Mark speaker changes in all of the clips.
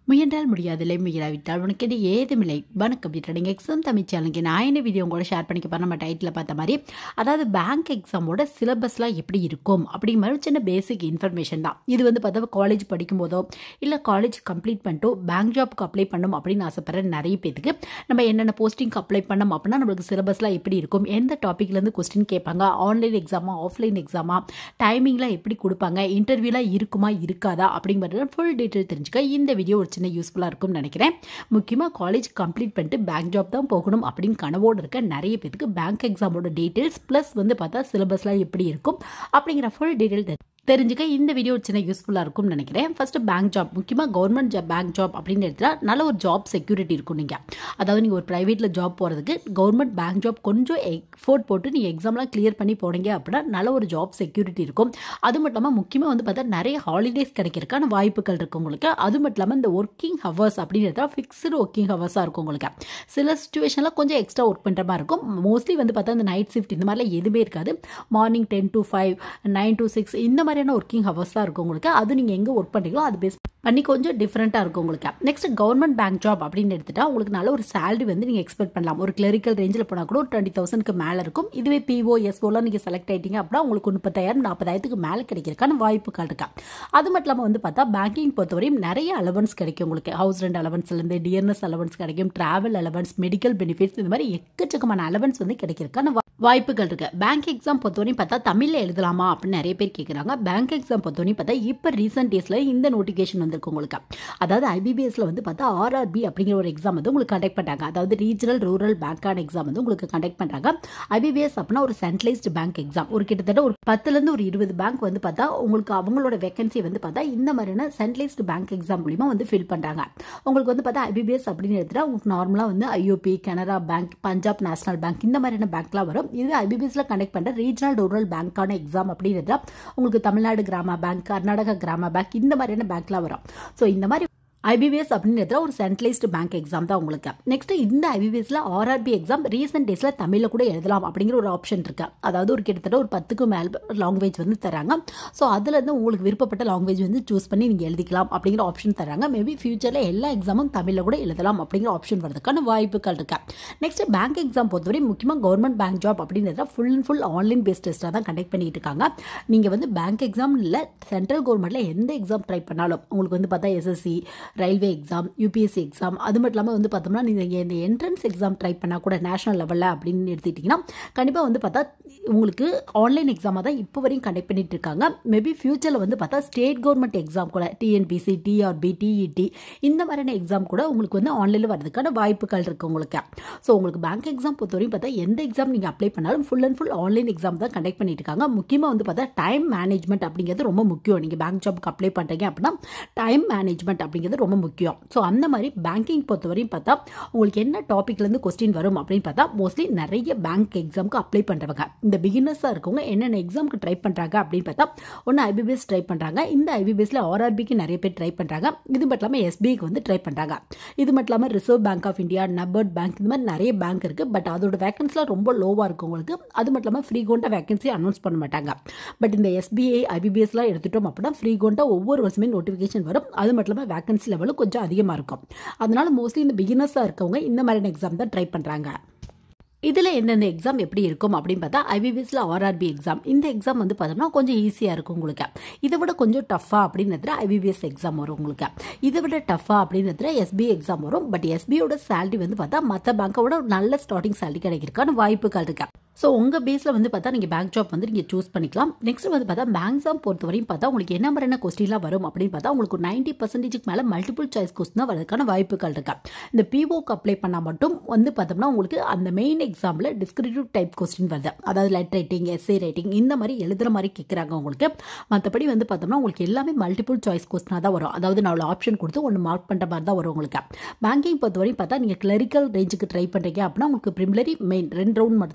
Speaker 1: முயன்றால் முடியாதில்லை முயலாவிட்டால் உனக்கு இது ஏதுமில்லை வணக்கம் ட்ரேடிங் எக்ஸாம் தமிழ் சேனலுக்கு நான் என்ன வீடியோ உங்களோட ஷேர் பண்ணிக்க போகிறேன் நம்ம டைட்டில் பார்த்த மாதிரி அதாவது பேங்க் எக்ஸாமோட சிலபஸ்லாம் எப்படி இருக்கும் அப்படிங்கிற மாதிரி சின்ன பேசிக் இன்ஃபர்மேஷன் தான் இது வந்து பார்த்தா காலேஜ் படிக்கும் போதோ இல்லை காலேஜ் கம்ப்ளீட் பண்ணிட்டோ பேங்க் ஜாப்க்கு அப்ளை பண்ணணும் அப்படின்னு ஆசைப்படுற நிறைய பேத்துக்கு நம்ம என்னென்ன போஸ்டிங்க்கு அப்ளை பண்ணோம் அப்படின்னா நம்மளுக்கு சிலபஸ்லாம் எப்படி இருக்கும் எந்த டாப்பிக்லேருந்து கொஸ்டின் கேட்பாங்க ஆன்லைன் எக்ஸாமா ஆஃப்லைன் எக்ஸாமா டைமிங்லாம் எப்படி கொடுப்பாங்க இன்டர்வியூலாம் இருக்குமா இருக்காதா அப்படிங்கிறது ஃபுல் டீட்டெயில் தெரிஞ்சுக்க இந்த வீடியோ ஒரு சின்ன யூஸ்ஃபுல்லாக இருக்கும்னு நினைக்கிறேன் முக்கியமாக காலேஜ் கம்ப்ளீட் பண்ணிட்டு பேங்க் ஜாப் தான் போகணும் அப்படின்னு கனவோடு இருக்க நிறைய பேருக்கு பேங்க் எக்ஸாமோட டீட்டெயில்ஸ் ப்ளஸ் வந்து பார்த்தா சிலபஸ்லாம் எப்படி இருக்கும் அப்படிங்கிற ஃபுல் டீட்டெயில் தெரிஞ்சுக்க இந்த வீடியோ ஒரு சின்ன யூஸ்ஃபுல்லாக இருக்கும்னு நினைக்கிறேன் ஃபஸ்ட்டு பேங்க் ஜாப் முக்கியமாக கவர்மெண்ட் ஜாப் பேங்க் ஜாப் அப்படின்னு எடுத்துட்டா நல்ல ஒரு ஜாப் செக்யூரிட்டி இருக்கும் நீங்கள் அதாவது நீங்கள் ஒரு ப்ரைவேட்டில் ஜாப் போகிறதுக்கு கவர்மெண்ட் பேங்க் ஜாப் கொஞ்சம் எஃபோர்ட் போட்டு நீங்கள் எக்ஸாம்லாம் கிளியர் பண்ணி போனீங்க அப்படின்னா நல்ல ஒரு ஜாப் செக்யூரிட்டி இருக்கும் அது மட்டும் இல்லாமல் முக்கியமாக வந்து பார்த்தா நிறைய ஹாலிடேஸ் கிடைக்கிறதுக்கான வாய்ப்புகள் இருக்குது உங்களுக்கு அது மட்டும் இல்லாமல் இந்த ஒர்க்கிங் ஹவர்ஸ் அப்படின்னு எடுத்தா ஃபிக்ஸ்டு ஒர்க்கிங் ஹவர்ஸாக இருக்கும் உங்களுக்கு சில சுச்சுவேஷனில் கொஞ்சம் எக்ஸ்ட்ரா ஒர்க் பண்ணுற மாதிரி இருக்கும் மோஸ்ட்லி வந்து பார்த்தா இந்த நைட் ஷிஃப்ட் இந்த மாதிரிலாம் எதுவுமே இருக்காது morning ten to five nine to six இந்த மாதிரியான ஒர்க்கிங் ஹவர்ஸ் தான் இருக்கும் உங்களுக்கு அது நீங்கள் எங்கே ஒர்க் பண்ணுறீங்களோ அது பேஸ் பண்ணி கொஞ்சம் டிஃப்ரெண்ட்டாக இருக்கும் உங்களுக்கு நெக்ஸ்ட் கவர்மெண்ட் பேங்க் ஜாப் அப்படின்னு எடுத்துட்டா உங்களுக்கு நல்ல ஒரு சேலரி வந்து நீங்கள் எக்ஸ்பெக்ட் பண்ணலாம் ஒரு கிளரிக்கல் ரேஞ்சில் போனால் கூட ஒரு டுவெண்ட்டி தௌசண்ட்க்கு மேலே இருக்கும் இதுவே பிஓ எஸ்ஓலாம் நீங்கள் செலக்ட் ஆகிட்டீங்க அப்படின்னா உங்களுக்கு முப்பத்தாயிரம் நாற்பதாயிரத்துக்கு மேலே கிடைக்கிறதுக்கான வாய்ப்புகள் இருக்கா அது மட்டும் இல்லாமல் வந்து பார்த்தா பேங்கிங் பொறுத்தவரையும் நிறைய அலவன்ஸ் கிடைக்கும் உங்களுக்கு ஹவுஸ் ரெண்ட் அலவன்ஸ்லேருந்து டிஎன்எஸ் அலவன்ஸ் கிடைக்கும் டிராவல் அலவன்ஸ் மெடிக்கல் பெனிஃபிட்ஸ் இந்த மாதிரி எக்கச்சக்கமான அலவன்ஸ் வந்து கிடைக்கிறதுக்கான வாய்ப்புகள் இருக்கு பேங்க் எக்ஸாம் பொறுத்தவரையும் பார்த்தா தமிழில் எழுதலாமா அப்படின்னு நிறைய பேர் கேட்குறாங்க பேங்க் எக்ஸாம் பொறுத்தவரையும் பார்த்தா இப்போ ரீசெண்ட் டேஸில் இந்த நோட்டிஃபிகேஷன் வந்திருக்கு உங்களுக்கு அதாவது ஐபிபிஎஸ்ல வந்து பார்த்தா ஆர்ஆர்பி அப்படிங்கிற ஒரு எக்ஸாம் வந்து உங்களுக்கு கண்டக்ட் பண்ணுறாங்க அதாவது ரீஜனல் ரூரல் பேங்கான எக்ஸாம் வந்து உங்களுக்கு கண்டக்ட் பண்ணுறாங்க ஐபிபிஎஸ் அப்படின்னா ஒரு சென்ட்ரலைஸ்டு பேங்க் எக்ஸாம் ஒரு கிட்டத்தட்ட ஒரு பத்துலேருந்து ஒரு இருபது பேங்க் வந்து பார்த்தா உங்களுக்கு அவங்களோட வேகன்சி வந்து பார்த்தா இந்த மாதிரியான சென்ட்ரலைஸ்டு பேங்க் எக்ஸாம் மூலிமா வந்து ஃபில் பண்ணுறாங்க உங்களுக்கு வந்து பார்த்தா ஐபிபிஎஸ் அப்படின்னு எடுத்துட்டா உங்களுக்கு நார்மலாக வந்து IOB Canara bank Punjab national bank இந்த மாதிரியான பேங்க்லாம் வரும் இது ஐபிபிஎஸ்ல கண்டக்ட் பண்ணுற ரீஜனல் ரூரல் பேங்க்கான எக்ஸாம் அப்படின்றதுல உங்களுக்கு தமிழ்நாடு கிராம பேங்க் கர்நாடகா கிராம பேங்க் இந்த மாதிரியான பேங்க்லாம் வரும் ஸோ இந்த மாதிரி ஐபிபிஎஸ் அப்படின்றது ஒரு சென்ட்ரலைஸ்டு பேங்க் எக்ஸாம் தான் உங்களுக்கு நெக்ஸ்ட் இந்த ஐபிபிஎஸ்ல ஆர்ஆர்பி எக்ஸாம் ரீசெண்ட் டேஸ்ல தமிழில் கூட எழுதலாம் அப்படிங்கிற ஒரு ஆப்ஷன் இருக்கு அதாவது ஒரு கிட்டத்தட்ட ஒரு பத்துக்கும் மேல் லாங்குவேஜ் வந்து தராங்க ஸோ அதுல இருந்து உங்களுக்கு விருப்பப்பட்ட லாங்குவேஜ் வந்து சூஸ் பண்ணி நீங்க எழுதிக்கலாம் அப்படிங்கிற ஆப்ஷன் தராங்க மேபி ஃபியூச்சர்ல எல்லா எக்ஸாமும் தமிழில் கூட எழுதலாம் அப்படிங்கிற ஆப்ஷன் வரதுக்கான வாய்ப்புகள் இருக்கு நெக்ஸ்ட் பேங்க் எக்ஸாம் பொறுத்தவரை முக்கியமாக கவர்மெண்ட் பேங்க் ஜாப் அப்படின்றத full and full online based டெஸ்ட்டாக தான் கண்டக்ட் பண்ணிட்டு இருக்காங்க நீங்க வந்து பேங்க் எக்ஸாம் இல்லை சென்ட்ரல் கவர்மெண்ட்ல எந்த எக்ஸாம் ட்ரை பண்ணாலும் உங்களுக்கு வந்து பார்த்தா SSC railway exam UPSC exam அது மட்டும் இல்லாமல் வந்து பார்த்தோம்னா நீங்கள் இந்த என்ட்ரன்ஸ் எக்ஸாம் ட்ரை பண்ணால் கூட நேஷனல் லெவலில் அப்படின்னு எடுத்துக்கிட்டிங்கன்னா கண்டிப்பாக வந்து பார்த்தா உங்களுக்கு ஆன்லைன் எக்ஸாமாக தான் இப்போ வரையும் கண்டக்ட் பண்ணிட்டு இருக்காங்க மேபி ஃபியூச்சரில் வந்து பார்த்தா ஸ்டேட் கவர்மெண்ட் எக்ஸாம் கூட டிஎன்பிசி டிஆர்பி டிஇடி இந்த மாதிரியான எக்ஸாம் கூட உங்களுக்கு வந்து ஆன்லைனில் வரதுக்கான வாய்ப்புகள் இருக்குது உங்களுக்கு ஸோ உங்களுக்கு பேங்க் எக்ஸாம் பொறுத்தவரையும் பார்த்தா எந்த எக்ஸாம் நீங்கள் அப்ளை பண்ணாலும் full and full online exam தான் கண்டக்ட் பண்ணிட்டு இருக்காங்க முக்கியமாக வந்து பார்த்தா டைம் மேனேஜ்மெண்ட் அப்படிங்கிறது ரொம்ப முக்கியம் நீங்கள் பேங்க் ஜாப்க்கு அப்ளை பண்ணுறீங்க அப்படின்னா டைம் மேனேஜ்மெண்ட் அப்படிங்கிறது ரொம்ப முக்கியம் ஸோ அந்த மாதிரி பேங்கிங் பொறுத்தவரையும் பார்த்தா உங்களுக்கு என்ன டாப்பிக்லேருந்து கொஸ்டின் வரும் அப்படின்னு பார்த்தா மோஸ்ட்லி நிறைய பேங்க் எக்ஸாமுக்கு அப்ளை பண்ணுறவங்க இந்த பிகினர்ஸாக இருக்கவங்க என்னென்ன எக்ஸாமுக்கு ட்ரை பண்ணுறாங்க அப்படின்னு பார்த்தா ஒன்று ஐபிபிஎஸ் ட்ரை பண்ணுறாங்க இந்த ஐபிபிஎஸ்ல ஆர்ஆர்பிக்கு நிறைய பேர் ட்ரை பண்ணுறாங்க இது மட்டும் இல்லாமல் எஸ்பிஐக்கு வந்து ட்ரை பண்ணுறாங்க இது மட்டும் இல்லாமல் Reserve Bank of India NABARD bank இந்த மாதிரி நிறைய பேங்க் இருக்குது பட் அதோட வேகன்சிலாம் ரொம்ப லோவாக இருக்கும் உங்களுக்கு அது மட்டும் இல்லாமல் ஃப்ரீ கோண்டாக வேகன்சி அனௌன்ஸ் பண்ண மாட்டாங்க பட் இந்த எஸ்பிஐ ஐபிபிஎஸ்லாம் எடுத்துட்டோம் அப்படின்னா ஃப்ரீ கோண்டாக ஒவ்வொரு வருஷமே நோட்டிஃபிகேஷன் வரும் அது மட்டும் இல்லாமல் வேகன்சி லெவலும் கொஞ்சம் அதிகமாக இருக்கும் அதனால மோஸ்ட்லி இந்த பிகினர்ஸாக இருக்கவங்க இந்த மாதிரியான எக்ஸாம் தான் ட்ரை பண்ணுறாங்க இதில் எந்தெந்த எக்ஸாம் எப்படி இருக்கும் அப்படின்னு பார்த்தா ஐபிபிஎஸ்ல ஆர்ஆர்பி எக்ஸாம் இந்த எக்ஸாம் வந்து பார்த்தோம்னா கொஞ்சம் ஈஸியாக இருக்கும் உங்களுக்கு இதை விட கொஞ்சம் டஃப்பாக அப்படின்னு ஐபிபிஎஸ் எக்ஸாம் வரும் உங்களுக்கு இதை விட டஃப்பாக அப்படின்னு எஸ்பி எக்ஸாம் வரும் பட் எஸ்பியோட சேலரி வந்து பார்த்தா மற்ற பேங்க்கோட நல்ல ஸ்டார்டிங் சேலரி கிடைக்கிறதுக்கான வாய்ப்புகள் இருக்கு ஸோ உங்கள் பேஸில் வந்து பார்த்தா நீங்கள் பேங்க் ஜாப் வந்து நீங்கள் சூஸ் பண்ணிக்கலாம் நெக்ஸ்ட் வந்து பார்த்தா பேங்க் எக்ஸாம் பொறுத்த வரையும் பார்த்தா உங்களுக்கு என்ன மாதிரியான கொஸ்டின்லாம் வரும் அப்படின்னு பார்த்தா உங்களுக்கு நைன்ட்டி பர்சன்டேஜுக்கு மேலே மல்டிபிள் சாய்ஸ் கொஸ்டின் தான் வரதுக்கான வாய்ப்புகள் இருக்கா இந்த பிஓக்கு அப்ளை பண்ணால் மட்டும் வந்து பார்த்தோம்னா உங்களுக்கு அந்த மெயின் எக்ஸாமில் டிஸ்கிரிப்டிவ் டைப் கொஸ்டின் வருது அதாவது லெட் ரைட்டிங் எஸ்ஏ ரைட்டிங் இந்த மாதிரி எழுதுகிற மாதிரி கேட்குறாங்க உங்களுக்கு மற்றபடி வந்து பார்த்தோம்னா உங்களுக்கு எல்லாமே மல்டிபிள் சாய்ஸ் கொஸ்டினாக தான் வரும் அதாவது நான் ஆப்ஷன் கொடுத்து ஒன்று மார்க் பண்ணுற மாதிரி தான் வரும் உங்களுக்கு பேங்கிங் பொறுத்த வரையும் பார்த்தா நீங்கள் கிளரிக்கல் ரேஞ்சுக்கு ட்ரை பண்ணுறீங்க அப்படின்னா உங்களுக்கு ப்ரிமிலரி மெயின் ரெண்டு ரவுண்ட் மட்டும் தான் இருக்கும்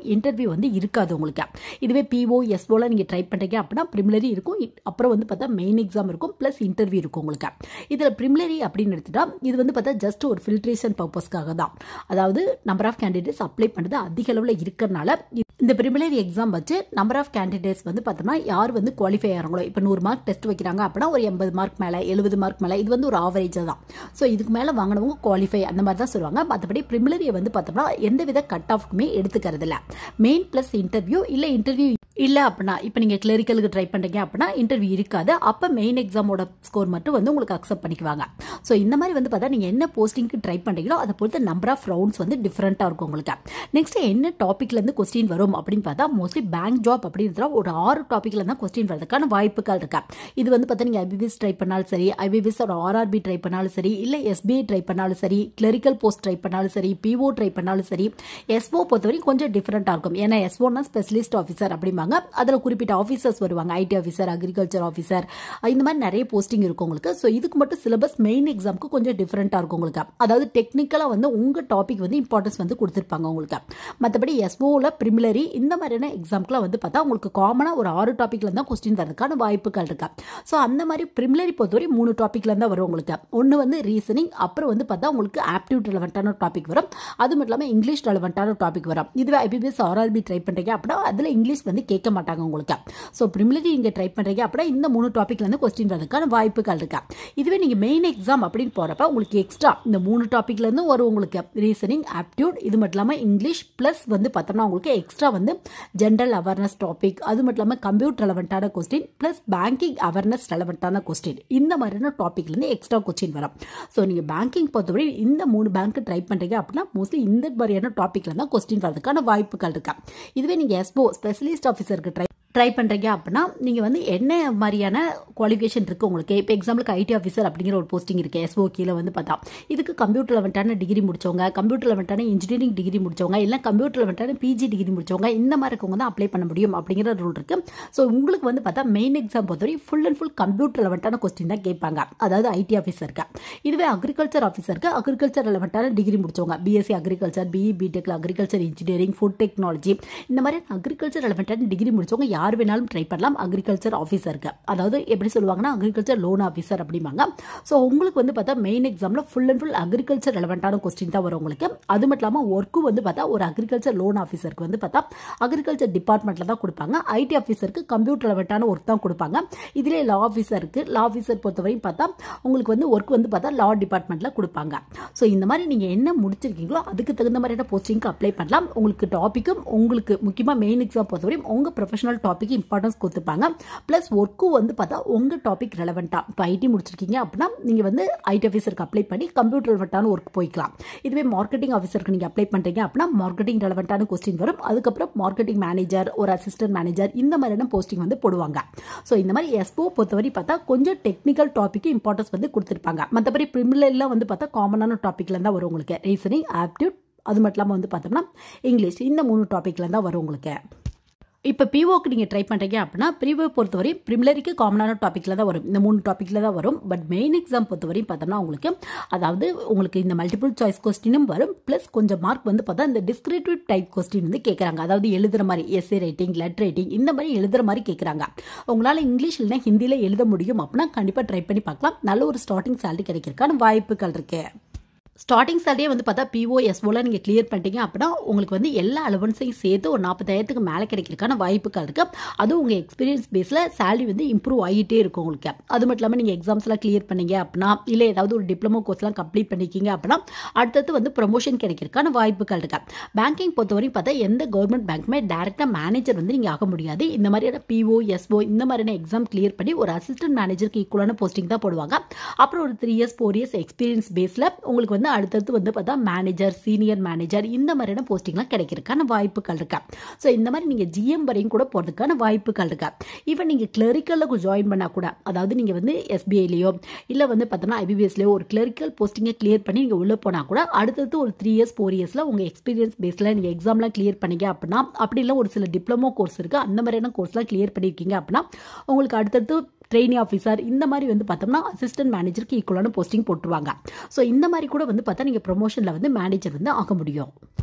Speaker 1: இன்டர்வியூ வந்து இருக்காது உங்களுக்கு இதுவே பிஓ எஸ்ஓல நீங்கள் ட்ரை பண்ணுறீங்க அப்படின்னா ப்ரிமிலரி இருக்கும் இ- அப்புறம் வந்து பார்த்தா மெயின் எக்ஸாம் இருக்கும் ப்ளஸ் இன்டர்வியூ இருக்கும் உங்களுக்கு இதில் ப்ரிமிலரி அப்படின்னு எடுத்துட்டா இது வந்து பார்த்தா ஜஸ்ட் ஒரு ஃபில்ட்ரேஷன் பர்பஸ்க்காக தான் அதாவது நம்பர் ஆஃப் கேண்டிடேட்ஸ் அப்ளை பண்ணுறது அதிக அளவில் இருக்கிறனால இந்த ப்ரிமிலரி எக்ஸாம் வச்சு நம்பர் ஆஃப் கேண்டிடேட்ஸ் வந்து பார்த்தோம்னா யார் வந்து குவாலிஃபை ஆகிறாங்களோ இப்போ நூறு மார்க் டெஸ்ட் வைக்கிறாங்க அப்படின்னா ஒரு எண்பது மார்க் மேலே எழுபது மார்க் மேலே இது வந்து ஒரு ஆவரேஜாக தான் ஸோ இதுக்கு மேலே வாங்கினவங்க குவாலிஃபை அந்த மாதிரி தான் சொல்லுவாங்க மற்றபடி ப்ரிமிலரியை வந்து பார்த்தோம்னா எந்தவித கட் ஆஃப்க்குமே எடுத்துக்கிறது இல்லை மெயின் ப்ளஸ் இன்டர்வியூ இல்லை இன்டர்வியூ இல்லை அப்படின்னா இப்போ நீங்கள் கிளரிக்கலுக்கு ட்ரை பண்ணுறீங்க அப்படின்னா இன்டர்வியூ இருக்காது அப்போ மெயின் எக்ஸாமோட ஸ்கோர் மட்டும் வந்து உங்களுக்கு அக்செப்ட் பண்ணிக்குவாங்க ஸோ இந்த மாதிரி வந்து பார்த்தா நீங்கள் என்ன போஸ்டிங்க்கு ட்ரை பண்ணுறீங்களோ அதை பொறுத்து நம்பர் ஆஃப் ரவுண்ட்ஸ் வந்து டிஃப்ரெண்ட்டாக இருக்கும் உங்களுக்கு நெக்ஸ்ட் என்ன டாப்பிக்லேருந்து கொஸ்டின் வரும் அப்படின்னு பார்த்தா மோஸ்ட்லி பேங்க் ஜாப் அப்படின்றத ஒரு ஆறு டாப்பிக்கில் தான் கொஸ்டின் வரதுக்கான வாய்ப்புகள் இருக்கா இது வந்து பார்த்தா நீங்கள் ஐபிபிஎஸ் ட்ரை பண்ணாலும் சரி ஐபிபிஎஸ் ஒரு ஆர்ஆர்பி ட்ரை பண்ணாலும் சரி இல்லை எஸ்பிஐ ட்ரை பண்ணாலும் சரி கிளரிக்கல் போஸ்ட் ட்ரை பண்ணாலும் சரி பிஓ ட்ரை பண்ணாலும் சரி எஸ்ஓ பொறுத்தவரைக்கும் கொஞ்சம் டிஃப்ரெண்ட்டாக இருக்கும் ஏன்னா எஸ்ஓனா ஸ்பெஷலிஸ்ட் ஆஃபீஸர் அப்படிம்பாங்க அதில் குறிப்பிட்ட ஆஃபீஸர்ஸ் வருவாங்க ஐடி ஆஃபீஸர் அக்ரிகல்ச்சர் ஆஃபீஸர் இந்த மாதிரி நிறைய போஸ்டிங் இருக்கும் உங்களுக்கு ஸோ இதுக்கு மட்டும் சிலபஸ் மெயின் எக்ஸாமுக்கு கொஞ்சம் டிஃப்ரெண்ட்டாக இருக்கும் உங்களுக்கு அதாவது டெக்னிக்கலாக வந்து உங்கள் டாபிக் வந்து இம்பார்ட்டன்ஸ் வந்து கொடுத்துருப்பாங்க உங்களுக்கு மற்றபடி எஸ்ஓவில் ப்ரிமிலரி இந்த மாதிரியான எக்ஸாம்க்குலாம் வந்து பார்த்தா உங்களுக்கு காமனாக ஒரு ஆறு டாப்பிக்கில் தான் கொஸ்டின் வரதுக்கான வாய்ப்புகள் இருக்கா ஸோ அந்த மாதிரி ப்ரிமிலரி பொறுத்தவரை மூணு டாப்பிக்ல தான் வரும் உங்களுக்கு ஒன்று வந்து ரீசனிங் அப்புறம் வந்து பார்த்தா உங்களுக்கு ஆப்டியூட் ரெலவெண்ட்டான டாபிக் வரும் அது மட்டும் இல்லாமல் இங்கிலீஷ் ரெலவெண்ட்டான டாபிக் வரும் இதுவே ஐபிபிஎஸ் ஆர்ஆர்பி ட்ரை பண்ணுறீங்க அப்படின்னா அதில் இங்கிலீஷ் வந்து கேட்க மாட்டாங்க உங்களுக்கு ஸோ ப்ரிமிலரி நீங்கள் ட்ரை பண்ணுறீங்க அப்படின்னா இந்த மூணு டாப்பிக்லேருந்து கொஸ்டின் வரதுக்கான வாய்ப்புகள் இருக்கா இதுவே நீங்கள் மெயின் எக்ஸாம் அப்படின்னு போகிறப்ப உங்களுக்கு எக்ஸ்ட்ரா இந்த மூணு டாப்பிக்லேருந்து வரும் உங்களுக்கு ரீசனிங் ஆப்டியூட் இது மட்டும் இல்லாமல் இங்கிலீஷ் ப்ளஸ் வந்து பார்த்தோம்னா உங்களுக்கு எக்ஸ்ட்ரா வந்து ஜென்ரல் அவேர்னஸ் டாபிக் அது மட்டும் இல்லாமல் கம்ப்யூட்டர் ரெலவெண்ட்டான கொஸ்டின் ப்ளஸ் பேங்கிங் அவேர்னஸ் ரெலவெண்ட்டான கொஸ்டின் இந்த மாதிரியான டாப்பிக்லேருந்து எக்ஸ்ட்ரா கொஸ்டின் வரும் ஸோ நீங்கள் பேங்கிங் பொறுத்தவரை இந்த மூணு பேங்க் ட்ரை பண்ணுறீங்க அப்படின்னா மோஸ்ட்லி இந்த மாதிரியான டாப்பிக்கில் தான் கொஸ்டின் வரதுக்கான வாய்ப்புகள் இருக்கா இதுவே நீங்கள் எஸ்போ ஸ்பெஷலிஸ்ட் ஆஃபீஸருக்கு ட்ரை ட்ரை பண்ணுறீங்க அப்படின்னா நீங்கள் வந்து என்ன மாதிரியான குவாலிஃபிகேஷன் இருக்குது உங்களுக்கு இப்போ எக்ஸாம்பிளுக்கு ஐடி ஆஃபீஸர் அப்படிங்கிற ஒரு போஸ்டிங் இருக்குது எஸ்ஓ கீழே வந்து பார்த்தா இதுக்கு கம்ப்யூட்டர் லெவன்ட்டான டிகிரி முடிச்சவங்க கம்ப்யூட்டர் லெவன்ட்டான இன்ஜினியரிங் டிகிரி முடிச்சவங்க இல்லை கம்ப்யூட்டர் லெவன்ட்டான பிஜி டிகிரி முடிச்சவங்க இந்த மாதிரி இருக்கவங்க தான் அப்ளை பண்ண முடியும் அப்படிங்கிற ரூல் இருக்குது ஸோ உங்களுக்கு வந்து பார்த்தா மெயின் எக்ஸாம் பொறுத்தவரை ஃபுல் அண்ட் ஃபுல் கம்ப்யூட்டர் லெவன்ட்டான கொஸ்டின் தான் கேட்பாங்க அதாவது ஐடி ஆஃபீஸருக்கு இதுவே அக்ரிகல்ச்சர் ஆஃபீஸருக்கு அக்ரிகல்ச்சர் லெவன்ட்டான டிகிரி முடிச்சவங்க பிஎஸ்சி அக்ரிகல்ச்சர் பிஇ பிடெக்ல அக்ரிகல்ச்சர் இன்ஜினியரிங் ஃபுட் டெக்னாலஜி இந்த மாதிரி அக்ரிகல்ச்சர் ரெலவெண்ட்டான டிகிரி முடிச்சவங்க யார் வேணாலும் ட்ரை பண்ணலாம் அக்ரிகல்ச்சர் ஆஃபீஸருக்கு அதாவது எப்படி சொல்லுவாங்கன்னா அக்ரிகல்ச்சர் லோன் ஆஃபீஸர் அப்படிம்பாங்க ஸோ உங்களுக்கு வந்து பார்த்தா மெயின் எக்ஸாமில் ஃபுல் அண்ட் ஃபுல் அக்ரிகல்ச்சர் ரெலவெண்ட்டான கொஸ்டின் தான் வரும் உங்களுக்கு அது மட்டும் இல்லாமல் ஒர்க்கும் வந்து பார்த்தா ஒரு அக்ரிகல்ச்சர் லோன் ஆஃபீஸருக்கு வந்து பார்த்தா அக்ரிகல்ச்சர் டிபார்ட்மெண்ட்டில் தான் கொடுப்பாங்க ஐடி ஆஃபீஸருக்கு கம்ப்யூட்டர் ரெலவெண்ட்டான ஒர்க் தான் கொடுப்பாங்க இதிலே லா ஆஃபீஸருக்கு லா ஆஃபீஸர் பொறுத்தவரையும் பார்த்தா உங்களுக்கு வந்து ஒர்க் வந்து பார்த்தா லா டிபார்ட்மெண்ட்டில் கொடுப்பாங்க ஸோ இந்த மாதிரி நீங்கள் என்ன முடிச்சிருக்கீங்களோ அதுக்கு தகுந்த மாதிரியான போஸ்டிங்க்கு அப்ளை பண்ணலாம் உங்களுக்கு டாப்பிக்கும் உங்களுக்கு முக்கியமாக மெயின் எக்ஸாம் பொறுத்தவரையும் உங்கள் ப்ரொஃபஷனல் டாபிக் இம்பார்ட்டன்ஸ் கொடுத்துருப்பாங்க ப்ளஸ் ஒர்க்கும் வந்து பார்த்தா உங்கள் டாபிக் ரெலவெண்ட்டாக இப்போ ஐடி முடிச்சிருக்கீங்க அப்படின்னா நீங்கள் வந்து ஐடி ஆஃபீஸருக்கு அப்ளை பண்ணி கம்ப்யூட்டர் ரெலவெண்ட்டான ஒர்க் போய்க்கலாம் இதுவே மார்க்கெட்டிங் ஆஃபீஸருக்கு நீங்கள் அப்ளை பண்ணுறீங்க அப்படின்னா மார்க்கெட்டிங் ரெலவெண்ட்டான கொஸ்டின் வரும் அதுக்கப்புறம் மார்க்கெட்டிங் மேனேஜர் ஒரு அசிஸ்டன்ட் மேனேஜர் இந்த மாதிரியான போஸ்டிங் வந்து போடுவாங்க ஸோ இந்த மாதிரி எஸ்போ பொறுத்தவரை பார்த்தா கொஞ்சம் டெக்னிக்கல் டாபிக் இம்பார்ட்டன்ஸ் வந்து கொடுத்துருப்பாங்க மற்றபடி ப்ரிமிலர்லாம் வந்து பார்த்தா காமனான டாப்பிக்ல தான் வரும் உங்களுக்கு ரீசனிங் ஆப்டியூட் அது மட்டும் இல்லாமல் வந்து பார்த்தோம்னா இங்கிலீஷ் இந்த மூணு டாப்பிக்ல தான் வரும் உங்களுக்கு இப்போ பிஓக்கு நீங்கள் ட்ரை பண்ணுறீங்க அப்படின்னா ப்ரீவோ பொறுத்தவரை ப்ரிமிலரிக்கு காமனான டாப்பிக்கில் தான் வரும் இந்த மூணு டாப்பிக்கில் தான் வரும் பட் மெயின் எக்ஸாம் பொறுத்தவரையும் பார்த்தோம்னா உங்களுக்கு அதாவது உங்களுக்கு இந்த மல்டிபிள் சாய்ஸ் கொஸ்டினும் வரும் ப்ளஸ் கொஞ்சம் மார்க் வந்து பார்த்தா இந்த டிஸ்கிரிப்டிவ் டைப் கொஸ்டின் வந்து கேட்குறாங்க அதாவது எழுதுகிற மாதிரி எஸ்ஏ ரைட்டிங் லெட் ரைட்டிங் இந்த மாதிரி எழுதுகிற மாதிரி கேட்குறாங்க உங்களால் இங்கிலீஷ் இல்லைனா ஹிந்தியில் எழுத முடியும் அப்படின்னா கண்டிப்பாக ட்ரை பண்ணி பார்க்கலாம் நல்ல ஒரு ஸ்டார்டிங் சேலரி கிடைக்கிறதுக்கான வாய்ப்புகள் இருக்குது ஸ்டார்டிங் சேலரியே வந்து பார்த்தா பிஓ எஸ்ஓல நீங்கள் கிளியர் பண்ணிட்டீங்க அப்படின்னா உங்களுக்கு வந்து எல்லா அலவன்ஸையும் சேர்த்து ஒரு நாற்பதாயிரத்துக்கு மேலே கிடைக்கிறதுக்கான வாய்ப்புகள் இருக்குது அதுவும் உங்கள் எக்ஸ்பீரியன்ஸ் பேஸில் சேலரி வந்து இம்ப்ரூவ் ஆகிட்டே இருக்கும் உங்களுக்கு அது மட்டும் இல்லாமல் நீங்கள் எக்ஸாம்ஸ்லாம் கிளியர் பண்ணீங்க அப்படின்னா இல்லை ஏதாவது ஒரு டிப்ளமோ கோர்ஸ்லாம் கம்ப்ளீட் பண்ணிக்கிங்க அப்படின்னா அடுத்தது வந்து ப்ரொமோஷன் கிடைக்கிறதுக்கான வாய்ப்புகள் இருக்கு பேங்கிங் பொறுத்தவரைக்கும் பார்த்தா எந்த கவர்மெண்ட் பேங்க்குமே டேரெக்டாக மேனேஜர் வந்து நீங்கள் ஆக முடியாது இந்த மாதிரியான பிஓ எஸ்ஓ இந்த மாதிரியான எக்ஸாம் கிளியர் பண்ணி ஒரு அசிஸ்டன்ட் மேனேஜருக்கு ஈக்குவலான போஸ்டிங் தான் போடுவாங்க அப்புறம் ஒரு three years four years experience பேஸில் உங்களுக்கு வந்து அடுத்தடுத்து வந்து பார்த்தா மேனேஜர் சீனியர் மேனேஜர் இந்த மாதிரியான போஸ்டிங்லாம் கிடைக்கிறதுக்கான வாய்ப்புகள் இருக்கா ஸோ இந்த மாதிரி நீங்கள் ஜிஎம் வரையும் கூட போகிறதுக்கான வாய்ப்புகள் இருக்கா ஈவன் நீங்கள் கிளரிக்கலில் ஜாயின் பண்ணால் கூட அதாவது நீங்கள் வந்து எஸ்பிஐலையோ இல்லை வந்து பார்த்தோம்னா ஐபிபிஎஸ்லையோ ஒரு கிளரிக்கல் போஸ்டிங்கை கிளியர் பண்ணி நீங்கள் உள்ளே போனால் கூட அடுத்தடுத்து ஒரு த்ரீ இயர்ஸ் ஃபோர் இயர்ஸில் உங்கள் எக்ஸ்பீரியன்ஸ் பேஸில் நீங்கள் எக்ஸாம்லாம் கிளியர் பண்ணீங்க அப்படின்னா அப்படி இல்லை ஒரு சில டிப்ளமோ கோர்ஸ் இருக்குது அந்த மாதிரியான கோர்ஸ்லாம் கிளியர் பண்ணியிருக்கீங்க அப்படின்னா உங்களுக்கு அடுத்தடுத்து ட்ரெயினி ஆஃபீஸர் இந்த மாதிரி வந்து பார்த்தோம்னா அசிஸ்டன்ட் மேனேஜருக்கு ஈக்குவலான போஸ்டிங் போட்டுருவாங்க ஸோ இந்த மாதிரி கூட வந்து பார்த்தா நீங்கள் ப்ரொமோஷனில் வந்து மேனேஜர் வந்து ஆக முடியும்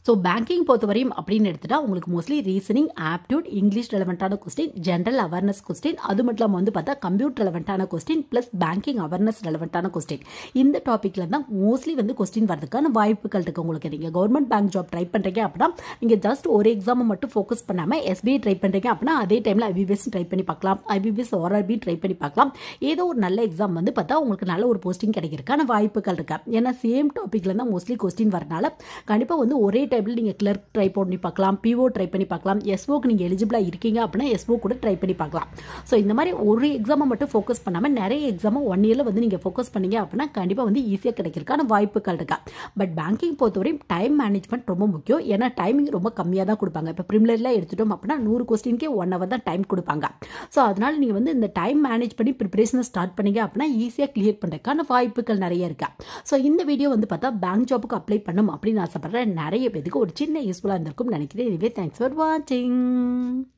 Speaker 1: ஸோ பேங்கிங் பொறுத்தவரையும் அப்படின்னு எடுத்துட்டா உங்களுக்கு மோஸ்ட்லி ரீசனிங் ஆப்டியூட் இங்கிலீஷ் ரெலவெண்ட்டான கொஸ்டின் ஜென்ரல் அவேர்னஸ் கொஸ்டின் அது மட்டும் இல்லாமல் வந்து பார்த்தா கம்ப்யூட்டர் ரெலவெண்ட்டான கொஸ்டின் ப்ளஸ் பேங்கிங் அவேர்னஸ் ரெலவெண்ட்டான கொஸ்டின் இந்த டாப்பிக்கில் தான் மோஸ்ட்லி வந்து கொஸ்டின் வரதுக்கான வாய்ப்புகள் இருக்குது உங்களுக்கு நீங்கள் கவர்மெண்ட் பேங்க் ஜாப் ட்ரை பண்ணுறீங்க அப்படின்னா நீங்கள் ஜஸ்ட் ஒரு எக்ஸாமை மட்டும் ஃபோக்கஸ் பண்ணாமல் எஸ்பிஐ ட்ரை பண்ணுறீங்க அப்படின்னா அதே டைமில் ஐபிபிஎஸ் ட்ரை பண்ணி பார்க்கலாம் ஐபிபிஎஸ் ஓஆர்பி ட்ரை பண்ணி பார்க்கலாம் ஏதோ ஒரு நல்ல எக்ஸாம் வந்து பார்த்தா உங்களுக்கு நல்ல ஒரு போஸ்டிங் கிடைக்கிறதுக்கான வாய்ப்புகள் இருக்கு ஏன்னா சேம் டாப்பிக்கில் தான் மோஸ்ட்லி கொஸ்டின் வரனால கண்டிப்பாக வந்து ஒரே டைமில் நீங்கள் கிளர்க் ட்ரை பண்ணி பார்க்கலாம் பிஓ ட்ரை பண்ணி பார்க்கலாம் எஸ்ஓக்கு நீங்கள் எலிஜிபிளாக இருக்கீங்க அப்படின்னா எஸ்ஓ கூட ட்ரை பண்ணி பார்க்கலாம் ஸோ இந்த மாதிரி ஒரு எக்ஸாமை மட்டும் ஃபோக்கஸ் பண்ணாமல் நிறைய எக்ஸாமை ஒன் இயரில் வந்து நீங்கள் ஃபோக்கஸ் பண்ணீங்க அப்படின்னா கண்டிப்பாக வந்து ஈஸியாக கிடைக்கிறதுக்கான வாய்ப்புகள் இருக்கா பட் பேங்கிங் பொறுத்தவரையும் டைம் மேனேஜ்மெண்ட் ரொம்ப முக்கியம் ஏன்னா டைமிங் ரொம்ப கம்மியாக தான் கொடுப்பாங்க இப்போ ப்ரிமிலரில் எடுத்துட்டோம் அப்படின்னா நூறு கொஸ்டின்கே ஒன் ஹவர் தான் டைம் கொடுப்பாங்க ஸோ அதனால நீங்கள் வந்து இந்த டைம் மேனேஜ் பண்ணி ப்ரிப்பரேஷனை ஸ்டார்ட் பண்ணீங்க அப்படின்னா ஈஸியாக கிளியர் பண்ணுறதுக்கான வாய்ப்புகள் நிறைய இருக்கா ஸோ இந்த வீடியோ வந்து பார்த்தா பேங்க் ஜாப்புக்கு அப்ளை பண்ணும் அப்படின்னு ஆசைப்படுறேன் நிறைய பேருக்கு ஒரு சின்ன யூஸ்ஃபுல்லாக இருந்திருக்கும் நினைக்கிறேன் இதுவே தேங்க்ஸ் ஃபார் வாட்சிங்